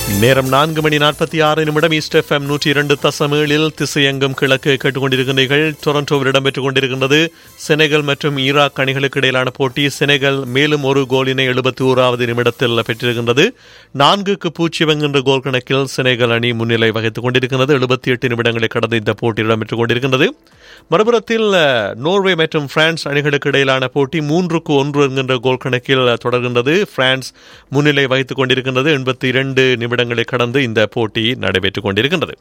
நேரம் நான்கு மணி நாற்பத்தி ஆறு நிமிடம் ஈஸ்ட் எஃப்எம் நூற்றி இரண்டு தசம் ஏழில் திசையெங்கும் கிழக்கு கேட்டுக்கொண்டிருக்கிறீர்கள் டொரண்டோவில் இடம்பெற்றுக் கொண்டிருக்கின்றது செனகல் மற்றும் ஈராக் அணிகளுக்கு இடையிலான போட்டி செனகல் மேலும் ஒரு கோலினை எழுபத்தி ஓராவது நிமிடத்தில் பெற்றிருக்கின்றது நான்குக்கு பூஜ்ஜியம் என்ற கோல் கணக்கில் செனகல் அணி முன்னிலை வகித்துக் கொண்டிருக்கிறது எழுபத்தி எட்டு நிமிடங்களை கடந்து இந்த போட்டி இடம்பெற்றுக் கொண்டிருக்கின்றது மறுபுறத்தில் அஹ், நோர்வே மற்றும் பிரான்ஸ் அணிகளுக்கு இடையிலான போட்டி மூன்றுக்கு ஒன்று என்கின்ற கோல் கணக்கில் தொடர்கின்றது பிரான்ஸ் முன்னிலை வகித்துக் கொண்டிருக்கின்றது எண்பத்தி இரண்டு நிமிடங்களை கடந்து இந்த போட்டி நடைபெற்றுக் கொண்டிருக்கின்றது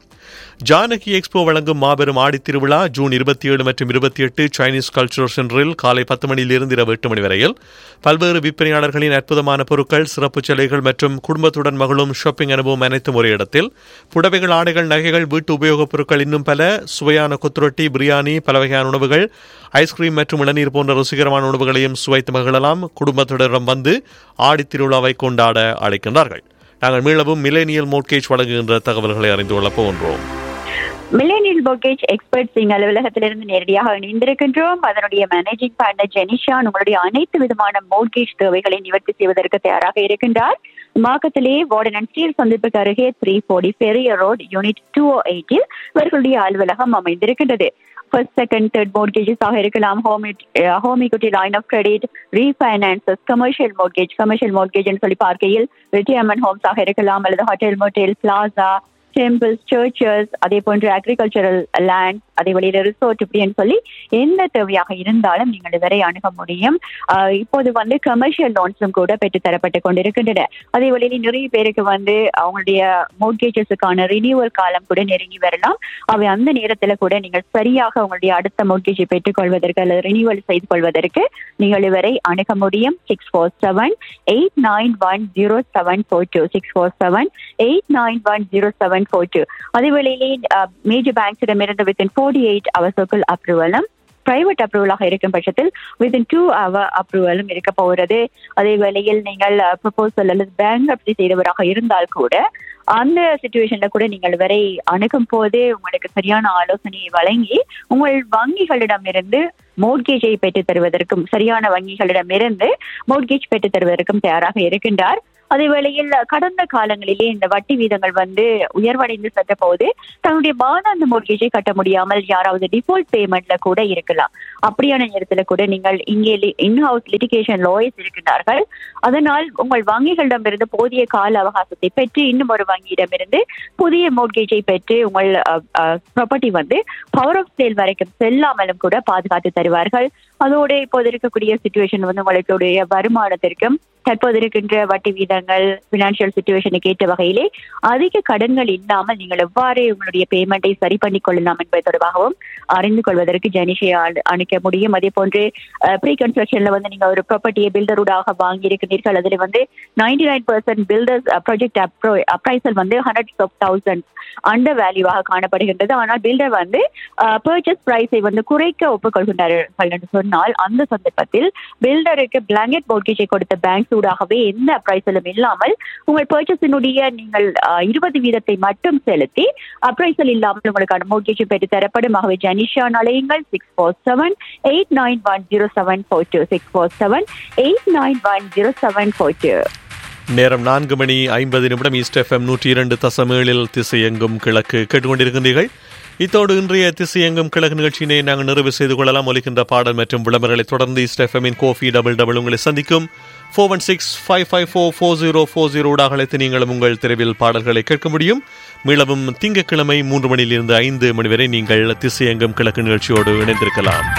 ஜானகி எக்ஸ்போ வழங்கும் மாபெரும் ஆடித் திருவிழா ஜூன் இருபத்தி ஏழு மற்றும் இருபத்தி எட்டு சைனீஸ் கல்ச்சரல் சென்டரில் காலை பத்து மணியிலிருந்து இரவு எட்டு மணி வரையில் பல்வேறு விற்பனையாளர்களின் அற்புதமான பொருட்கள் சிறப்பு சிலைகள் மற்றும் குடும்பத்துடன் மகளும் ஷாப்பிங் அனுபவம் அனைத்தும் ஒரே இடத்தில் புடவைகள் ஆடைகள் நகைகள் வீட்டு உபயோகப் பொருட்கள் இன்னும் பல சுவையான கொத்துரொட்டி பிரியாணி பல வகையான உணவுகள் ஐஸ்கிரீம் மற்றும் இளநீர் போன்ற ருசிகரமான உணவுகளையும் சுவைத்து மகிழலாம் குடும்பத்தினரிடம் வந்து ஆடித் திருவிழாவை கொண்டாட அழைக்கின்றார்கள் நாங்கள் மீளவும் மிலேனியல் மோட்கேஜ் வழங்குகின்ற தகவல்களை அறிந்து கொள்ளப் போகின்றோம் மில்லேனியல் போக்கேஜ் எக்ஸ்பர்ட் சிங் அலுவலகத்திலிருந்து நேரடியாக இணைந்திருக்கின்றோம் அதனுடைய மேனேஜிங் பார்ட்னர் ஜெனிஷான் உங்களுடைய அனைத்து விதமான மோட்கேஜ் தேவைகளை நிவர்த்தி செய்வதற்கு தயாராக இருக்கின்றார் மாக்கத்திலே வார்டன் அண்ட் ஸ்டீல் சந்திப்புக்கு அருகே த்ரீ ஃபோர்டி பெரிய ரோட் யூனிட் டூ ஓ எயிட்டில் இவர்களுடைய அலுவலகம் அமைந்திருக்கின்றது ஃபர்ஸ்ட் செகண்ட் தேர்ட் மோட்கேஜஸ் ஆக இருக்கலாம் home home equity line of credit refinances commercial mortgage commercial mortgage சொல்லி பார்க்கையில் ரிட்டையர்மெண்ட் ஹோம்ஸ் ஆக இருக்கலாம் அல்லது hotel motel plaza temples churches அதே போன்று அக்ரிகல்ச்சரல் லேண்ட் அதே வழியில ரிசோர்ட் இப்படின்னு சொல்லி எந்த தேவையாக இருந்தாலும் நீங்கள் இதுவரை அணுக முடியும் ஆஹ் இப்போது வந்து கமர்ஷியல் லோன்ஸும் கூட பெற்று தரப்பட்டு கொண்டிருக்கின்றன அதே வழியில நிறைய பேருக்கு வந்து அவங்களுடைய மோட்கேஜஸுக்கான ரினியூவல் காலம் கூட நெருங்கி வரலாம் அவை அந்த நேரத்துல கூட நீங்கள் சரியாக உங்களுடைய அடுத்த மோட்கேஜை பெற்றுக்கொள்வதற்கு அல்லது ரினியூவல் செய்து கொள்வதற்கு நீங்கள் இவரை அணுக முடியும் six four seven eight nine one zero seven four two six four seven eight nine one zero seven four two அதே வேளையிலே மேஜர் பேங்க்ஸிடமிருந்து வித்தின் ஃபோர்ட்டி எயிட் அவர்ஸுக்குள் அப்ரூவலும் பிரைவேட் அப்ரூவலாக இருக்கும் பட்சத்தில் வித்தின் டூ அவர் அப்ரூவலும் இருக்க போகிறது அதே வேளையில் நீங்கள் ப்ரொபோசல் அல்லது பேங்க் செய்தவராக இருந்தால் கூட அந்த சுச்சுவேஷன்ல கூட நீங்கள் வரை அணுகும் போது உங்களுக்கு சரியான ஆலோசனையை வழங்கி உங்கள் வங்கிகளிடமிருந்து மோட்கேஜை பெற்றுத் தருவதற்கும் சரியான வங்கிகளிடமிருந்து மோட்கேஜ் பெற்றுத் தருவதற்கும் தயாராக இருக்கின்றார் அதே வேளையில் கடந்த காலங்களிலே இந்த வட்டி வீதங்கள் வந்து உயர்வடைந்து சென்ற போது தன்னுடைய மாதாந்த மோட்கேஜை கட்ட முடியாமல் யாராவது டிஃபால்ட் பேமெண்ட்ல கூட இருக்கலாம் அப்படியான நேரத்துல கூட நீங்கள் இங்கே இன்ஹவுஸ் லிட்டிகேஷன் லாயர்ஸ் இருக்கின்றார்கள் அதனால் உங்கள் வங்கிகளிடமிருந்து போதிய கால அவகாசத்தை பெற்று இன்னும் ஒரு வங்கியிடமிருந்து புதிய மோட்கேஜை பெற்று உங்கள் ப்ராப்பர்ட்டி வந்து பவர் ஆஃப் சேல் வரைக்கும் செல்லாமலும் கூட பாதுகாத்து தருவார்கள் அதோடு இப்போது இருக்கக்கூடிய சுச்சுவேஷன் வந்து உங்களுடைய வருமானத்திற்கும் தற்போது இருக்கின்ற வட்டி வீதங்கள் பினான்சியல் சுச்சுவேஷனுக்கு ஏற்ற வகையிலே அதிக கடன்கள் இல்லாமல் நீங்கள் எவ்வாறு உங்களுடைய பேமெண்ட்டை சரி பண்ணிக் கொள்ளலாம் என்பது தொடர்பாகவும் அறிந்து கொள்வதற்கு ஜெனிஷை அணுக்க முடியும் அதே போன்று ப்ரீ கன்ஸ்ட்ரக்ஷன்ல வந்து நீங்க ஒரு ப்ராப்பர்ட்டியை பில்டருடாக வாங்கி இருக்கிறீர்கள் அதில் வந்து ninety nine percent builders project appraisal வந்து ஹண்ட்ரட்ஸ் ஆஃப் தௌசண்ட் அண்டர் வேல்யூவாக காணப்படுகின்றது ஆனால் பில்டர் வந்து பர்ச்சேஸ் பிரைஸை வந்து குறைக்க ஒப்புக்கொள்கின்றார்கள் என்று சொன்னால் அந்த சந்தர்ப்பத்தில் பில்டருக்கு பிளாங்கெட் மோட்கேஜை கொடுத்த பேங்க் ஊடாகவே எந்த அப்ரைசலும் இல்லாமல் உங்கள் பர்ச்சேஸினுடைய நீங்கள் இருபது வீதத்தை மட்டும் செலுத்தி அப்ரைசல் இல்லாமல் உங்களுக்கான மோட்கேஜ் பெற்று தரப்படும் ஆகவே ஜனிஷா அலையுங்கள் six four seven eight nine one zero seven four two six four seven eight nine one zero seven four two நேரம் நான்கு மணி ஐம்பது நிமிடம் ஈஸ்ட் எஃப்எம் நூற்றி இரண்டு தசம் ஏழில் திசையெங்கும் கிழக்கு கேட்டுக்கொண்டிருக்கின்றீர்கள் இத்தோடு இன்றைய திசையெங்கும் கிழக்கு நிகழ்ச்சியினை நாங்கள் நிறைவு செய்து கொள்ளலாம் ஒலிக்கின்ற பாடல் மற்றும் விளம்பரங்களை தொடர்ந்து ஈஸ்ட் எஃப்எம்மின் கோஃபி டபுள் டபுள் உங்களை சந்திக்கும் four one six five five four four zero four zero அழைத்து நீங்களும் உங்கள் தெருவில் பாடல்களை கேட்க முடியும் மீளவும் திங்கட்கிழமை மூன்று மணியிலிருந்து ஐந்து மணி வரை நீங்கள் திசையெங்கும் கிழக்கு நிகழ்ச்சியோடு இணைந்திருக்கலாம்